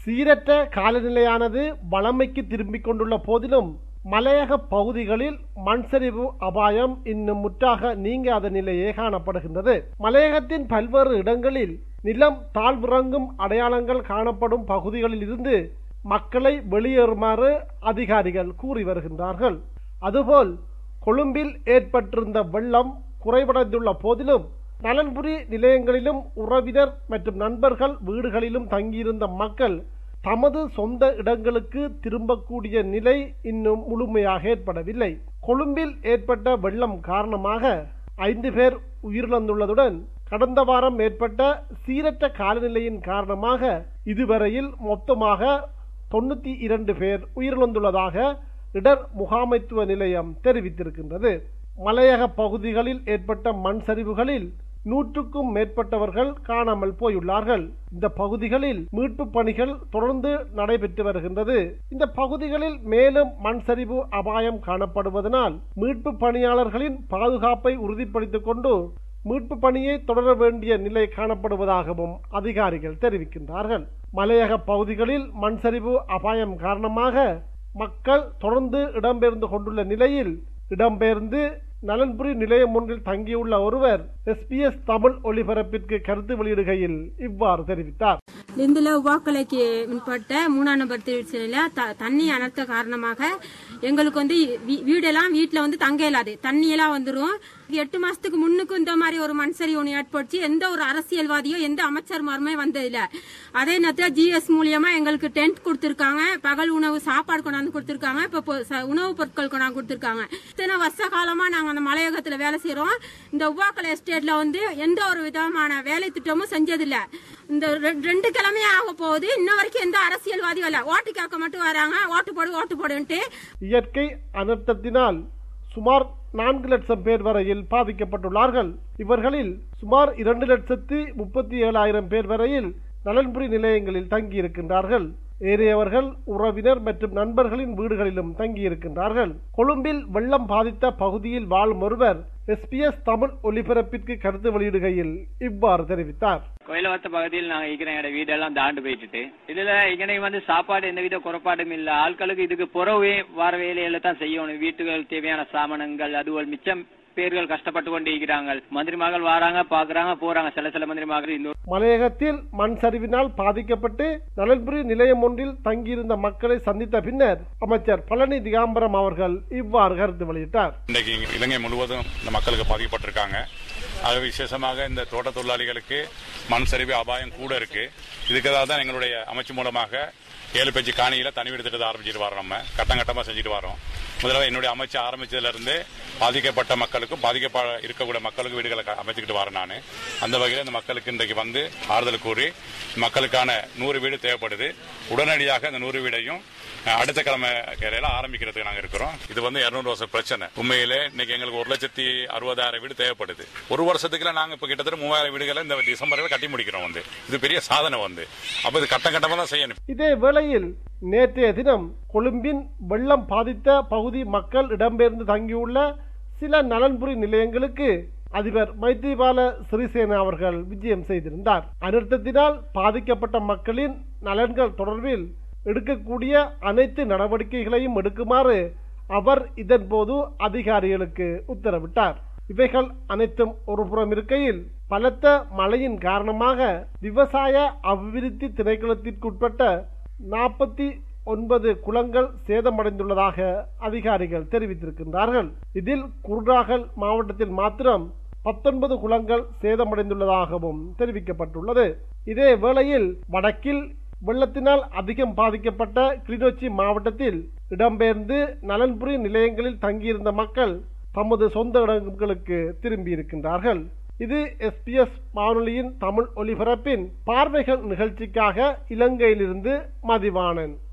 சீரற்ற காலநிலையானது வளமைக்கு திரும்பிக் கொண்டுள்ள போதிலும் மலையக பகுதிகளில் மண் சரிவு அபாயம் இன்னும் முற்றாக நீங்காத நிலையே காணப்படுகின்றது மலையகத்தின் பல்வேறு இடங்களில் நிலம் தாழ்விறங்கும் அடையாளங்கள் காணப்படும் பகுதிகளில் இருந்து மக்களை வெளியேறுமாறு அதிகாரிகள் கூறி வருகின்றார்கள் அதுபோல் கொழும்பில் ஏற்பட்டிருந்த வெள்ளம் குறைவடைந்துள்ள போதிலும் நலன்புரி நிலையங்களிலும் உறவினர் மற்றும் நண்பர்கள் வீடுகளிலும் தங்கியிருந்த மக்கள் தமது சொந்த இடங்களுக்கு திரும்பக்கூடிய நிலை இன்னும் முழுமையாக ஏற்படவில்லை கொழும்பில் ஏற்பட்ட வெள்ளம் காரணமாக ஐந்து பேர் உயிரிழந்துள்ளதுடன் கடந்த வாரம் ஏற்பட்ட சீரற்ற காலநிலையின் காரணமாக இதுவரையில் மொத்தமாக தொண்ணூற்றி இரண்டு பேர் உயிரிழந்துள்ளதாக இடர் முகாமைத்துவ நிலையம் தெரிவித்திருக்கின்றது மலையக பகுதிகளில் ஏற்பட்ட மண் சரிவுகளில் நூற்றுக்கும் மேற்பட்டவர்கள் காணாமல் போயுள்ளார்கள் இந்த பகுதிகளில் மீட்பு பணிகள் தொடர்ந்து நடைபெற்று வருகின்றது இந்த பகுதிகளில் மேலும் மண் சரிவு அபாயம் காணப்படுவதனால் மீட்பு பணியாளர்களின் பாதுகாப்பை உறுதிப்படுத்திக் கொண்டு மீட்பு பணியை தொடர வேண்டிய நிலை காணப்படுவதாகவும் அதிகாரிகள் தெரிவிக்கின்றார்கள் மலையக பகுதிகளில் மண் சரிவு அபாயம் காரணமாக மக்கள் தொடர்ந்து இடம்பெயர்ந்து கொண்டுள்ள நிலையில் இடம்பெயர்ந்து நலன்புரி நிலையம் ஒன்றில் தங்கியுள்ள ஒருவர் எஸ்பிஎஸ் தமிழ் ஒலிபரப்பிற்கு கருத்து வெளியிடுகையில் இவ்வாறு தெரிவித்தார் லிந்துல உவாக்கலைக்கு உட்பட்ட மூணாம் நம்பர் திருச்சியில த- தண்ணி அனர்த்த காரணமாக எங்களுக்கு வந்து வீ- வீடெல்லாம் வீட்டுல வந்து தங்க இயலாது தண்ணி எல்லாம் வந்துரும் எட்டு மாசத்துக்கு முன்னுக்கு இந்த மாதிரி ஒரு மண்சரி ஒன்று ஏற்படுத்தி எந்த ஒரு அரசியல்வாதியோ எந்த அமைச்சர்மாருமே வந்ததில்ல அதே நேரத்தில் ஜிஎஸ் மூலியமா எங்களுக்கு டென்ட் கொடுத்திருக்காங்க பகல் உணவு சாப்பாடு கொண்டாந்து கொடுத்திருக்காங்க இப்ப பொ- ச- உணவுப் பொருட்கள் கொண்டாந்து கொடுத்திருக்காங்க இத்தனை வருஷ காலமா நாங்க அந்த மலையகத்துல வேலை செய்யறோம் இந்த உவாக்கலை எஸ்டேட்ல வந்து எந்த ஒரு விதமான வேலை திட்டமும் செஞ்சதில்ல இந்த ரெ- ரெண்டு கிழமையே ஆக போகுது இன்ன வரைக்கும் எந்த அரசியல்வாதியும் இல்ல ஓட்டு கேட்க மட்டும் வராங்க ஓட்டு போடு ஓட்டு போடுன்ட்டு இயற்கை அனர்த்தத்தினால் சுமார் நான்கு லட்சம் பேர் வரையில் பாதிக்கப்பட்டுள்ளார்கள் இவர்களில் சுமார் இரண்டு லட்சத்து முப்பத்தி ஏழாயிரம் பேர் வரையில் நலன்புரி நிலையங்களில் தங்கியிருக்கின்றார்கள் ஏறியவர்கள் உறவினர் மற்றும் நண்பர்களின் வீடுகளிலும் தங்கியிருக்கின்றார்கள் கொழும்பில் வெள்ளம் பாதித்த பகுதியில் வாழும் ஒருவர் எஸ்பிஎஸ் தமிழ் ஒலிபரப்பிற்கு கருத்து வெளியிடுகையில் இவ்வாறு தெரிவித்தார் கோயிலவத்த பகுதியில் நாங்க இருக்கிற எங்க வீடெல்லாம் தாண்டு போயிட்டு இதுல இங்கனைக்கு வந்து சாப்பாடு எந்த வித குறைபாடும் இல்ல ஆட்களுக்கு இதுக்கு புறவே வார வேலையில தான் செய்யணும் வீட்டுகள் தேவையான சாமானங்கள் அதுவல் மிச்சம் பேர்கள் கஷ்டப்பட்டு கொண்டு இருக்கிறாங்க மந்திரிமார்கள் வராங்க பாக்குறாங்க போறாங்க சில சில மந்திரிமார்கள் இன்னொரு மலையகத்தில் மண் சரிவினால் பாதிக்கப்பட்டு நலன்புரி நிலையம் ஒன்றில் தங்கியிருந்த மக்களை சந்தித்த பின்னர் அமைச்சர் பழனி திகாம்பரம் அவர்கள் இவ்வாறு கருத்து வெளியிட்டார் இன்றைக்கு இங்க இலங்கை முழுவதும் இந்த மக்களுக்கு பாதிக்கப்பட்டிருக்காங்க அது விசேஷமாக இந்த தோட்ட தொழிலாளிகளுக்கு மண் சரிவு அபாயம் கூட இருக்கு இதுக்காக தான் எங்களுடைய அமைச்சு மூலமாக ஏழு பேச்சு காணியில தனி வீடு திட்டத்தை ஆரம்பிச்சிட்டு வரோம் நம்ம கட்டம் கட்டமா செஞ்சுட்டு வரோம் முதல்ல என்னுடைய அமைச்சு ஆரம்பிச்சதுல இருந்து பாதிக்கப்பட்ட மக்களுக்கும் பாதிக்கப்ப இருக்கக்கூடிய மக்களுக்கு வீடுகளை க- அமைச்சுக்கிட்டு வரேன் நான் அந்த வகையில் இந்த மக்களுக்கு இன்றைக்கு வந்து ஆறுதல் கூறி மக்களுக்கான நூறு வீடு தேவைப்படுது உடனடியாக அந்த நூறு வீடையும் அஹ், அடுத்த கிழமை கேரையில ஆரம்பிக்கிறதுக்கு நாங்க இருக்கிறோம் இது வந்து இருநூறு வருஷம் பிரச்சனை உண்மையிலே இன்னைக்கு எங்களுக்கு ஒரு லட்சத்தி அறுபதாயிரம் வீடு தேவைப்படுது ஒரு வருஷத்துக்குள்ள நாங்க இப்ப கிட்டத்தட்ட மூவாயிரம் வீடுகளை இந்த டிசம்பர்ல கட்டி முடிக்கிறோம் வந்து இது பெரிய சாதனை வந்து அப்ப இது கட்டம் கட்டமா தான் செய்யணும் இதே வேளையில் நேற்றைய தினம் கொழும்பின் வெள்ளம் பாதித்த பகுதி மக்கள் இடம்பெயர்ந்து தங்கியுள்ள சில நலன்புரி நிலையங்களுக்கு அதிபர் மைத்ரிபால சிறிசேன அவர்கள் விஜயம் செய்திருந்தார் அனர்த்தத்தினால் பாதிக்கப்பட்ட மக்களின் நலன்கள் தொடர்பில் எடுக்கக்கூடிய அனைத்து நடவடிக்கைகளையும் எடுக்குமாறு அவர் இதன்போது அதிகாரிகளுக்கு உத்தரவிட்டார் இவைகள் அனைத்தும் ஒருபுறம் இருக்கையில் பலத்த மழையின் காரணமாக விவசாய அபிவிருத்தி திணைக்களத்திற்குட்பட்ட நாற்பத்தி ஒன்பது குளங்கள் சேதமடைந்துள்ளதாக அதிகாரிகள் தெரிவித்திருக்கின்றார்கள் இதில் குர்நாகல் மாவட்டத்தில் மாத்திரம் பத்தொன்பது குளங்கள் சேதமடைந்துள்ளதாகவும் தெரிவிக்கப்பட்டுள்ளது இதே வேளையில் வடக்கில் வெள்ளத்தினால் அதிகம் பாதிக்கப்பட்ட கிளிநொச்சி மாவட்டத்தில் இடம்பெயர்ந்து நலன்புரி நிலையங்களில் தங்கியிருந்த மக்கள் தமது சொந்த இடங்களுக்கு திரும்பியிருக்கின்றார்கள் இது எஸ்பிஎஸ் வானொலியின் தமிழ் ஒலிபரப்பின் பார்வைகள் நிகழ்ச்சிக்காக இலங்கையிலிருந்து மதிவாணன்